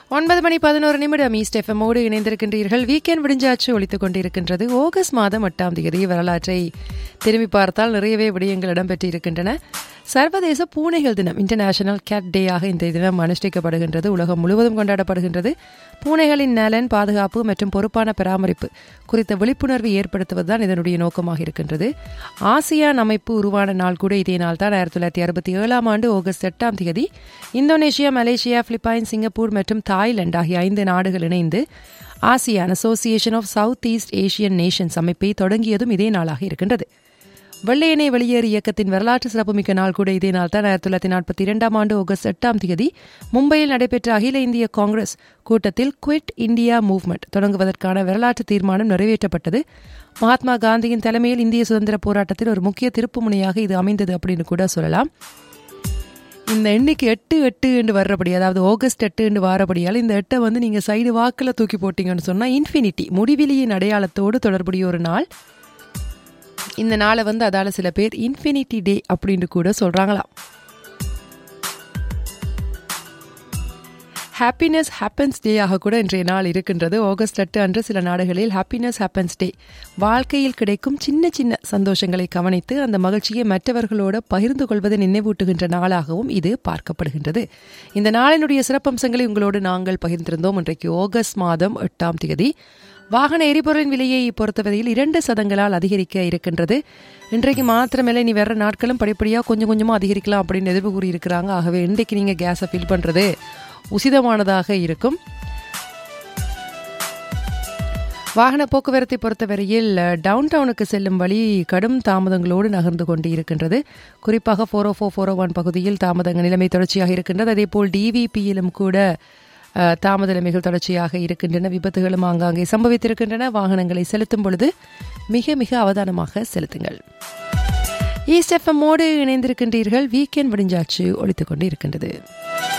ஒன்பது மணி பதினோரு நிமிடம் ஈஸ்ட் எஃப்எம்மோடு இணைந்திருக்கின்றீர்கள் வீக்கெண்ட் விடிஞ்சாச்சு ஒழித்துக் கொண்டிருக்கின்றது ஆகஸ்ட் மாதம் எட்டாம் தேதி வரலாற்றை திரும்பி பார்த்தால் நிறையவே விடயங்கள் இடம்பெற்றிருக்கின்றன சர்வதேச பூனைகள் தினம் இன்டர்நேஷனல் கேட் டேயாக இந்த தினம் அனுஷ்டிக்கப்படுகின்றது உலகம் முழுவதும் கொண்டாடப்படுகின்றது பூனைகளின் நலன் பாதுகாப்பு மற்றும் பொறுப்பான பராமரிப்பு குறித்த விழிப்புணர்வை ஏற்படுத்துவதுதான் இதனுடைய நோக்கமாக இருக்கின்றது ஆசியான் அமைப்பு உருவான நாள் கூட இதே நாள் தான் ஆயிரத்தி தொள்ளாயிரத்தி அறுபத்தி ஏழாம் ஆண்டு ஆகஸ்ட் எட்டாம் தேதி இந்தோனேஷியா மலேசியா பிலிப்பைன்ஸ் சிங்கப்பூர் மற்றும் தாய்லாந்து ஆகிய ஐந்து நாடுகள் இணைந்து ASEAN association of south east Asian nations அமைப்பை தொடங்கியதும் இதே நாளாக இருக்கின்றது வெள்ளையனே வெளியேறு இயக்கத்தின் வரலாற்று சிறப்புமிக்க நாள் கூட இதே நாள் தான் ஆயிரத்தி தொள்ளாயிரத்தி நாற்பத்தி இரண்டாம் ஆண்டு ஆகஸ்ட் எட்டாம் தேதி மும்பையில் நடைபெற்ற அகில இந்திய காங்கிரஸ் கூட்டத்தில் குவிட் இந்தியா மூவ்மெண்ட் தொடங்குவதற்கான வரலாற்று தீர்மானம் நிறைவேற்றப்பட்டது மகாத்மா காந்தியின் தலைமையில் இந்திய சுதந்திர போராட்டத்தில் ஒரு முக்கிய திருப்பு முனையாக இது அமைந்தது அப்படின்னு கூட சொல்லலாம் இந்த எண்ணிக்கை எட்டு எட்டு என்று வர்றபடி அதாவது ஆகஸ்ட் எட்டு என்று வாரபடியால் இந்த எட்டை வந்து நீங்கள் சைடு வாக்கில் தூக்கி போட்டீங்கன்னு சொன்னால் இன்ஃபினிட்டி முடிவிலியின் அடையாளத்தோடு தொடர்புடைய ஒரு நாள் இந்த நாளை வந்து அதால சில பேர் இன்ஃபினிட்டி டே அப்படின்னு கூட சொல்றாங்களாம் ஹாப்பினஸ் ஹேப்பன்ஸ் டேயாக கூட இன்றைய நாள் இருக்கின்றது ஆகஸ்ட் எட்டு அன்று சில நாடுகளில் ஹாப்பினஸ் ஹேப்பன்ஸ் டே வாழ்க்கையில் கிடைக்கும் சின்ன சின்ன சந்தோஷங்களை கவனித்து அந்த மகிழ்ச்சியை மற்றவர்களோடு பகிர்ந்து கொள்வதை நினைவூட்டுகின்ற நாளாகவும் இது பார்க்கப்படுகின்றது இந்த நாளினுடைய சிறப்பம்சங்களை உங்களோடு நாங்கள் பகிர்ந்திருந்தோம் இன்றைக்கு ஆகஸ்ட் மாதம் எட்டாம் தேதி வாகன எரிபொருளின் விலையை பொறுத்தவரையில் இரண்டு சதங்களால் அதிகரிக்க இருக்கின்றது இன்றைக்கு மாத்திரமேல நீ வேற நாட்களும் படிப்படியாக கொஞ்சம் கொஞ்சமாக அதிகரிக்கலாம் அப்படின்னு எதிர்ப்பு கூறியிருக்கிறாங்க ஆகவே இன்றைக்கு நீங்கள் கேஸை ஃபில் பண்ணுறது உசிதமானதாக இருக்கும் வாகன போக்குவரத்தை பொறுத்தவரையில் டவுன் டவுனுக்கு செல்லும் வழி கடும் தாமதங்களோடு நகர்ந்து கொண்டு இருக்கின்றது குறிப்பாக four O four four O one பகுதியில் தாமதங்கள் நிலைமை தொடர்ச்சியாக இருக்கின்றது அதேபோல் டிவிபியிலும் கூட தாமத நிலைமைகள் தொடர்ச்சியாக இருக்கின்றன விபத்துகளும் ஆங்காங்கே சம்பவித்திருக்கின்றன வாகனங்களை செலுத்தும் பொழுது மிக மிக அவதானமாக செலுத்துங்கள் ஈஸ்ட் எஃப்எம்மோடு இணைந்திருக்கின்றீர்கள் வீக்கெண்ட் விடிஞ்சாச்சு ஒழித்துக் கொண்டு இருக்கின்றது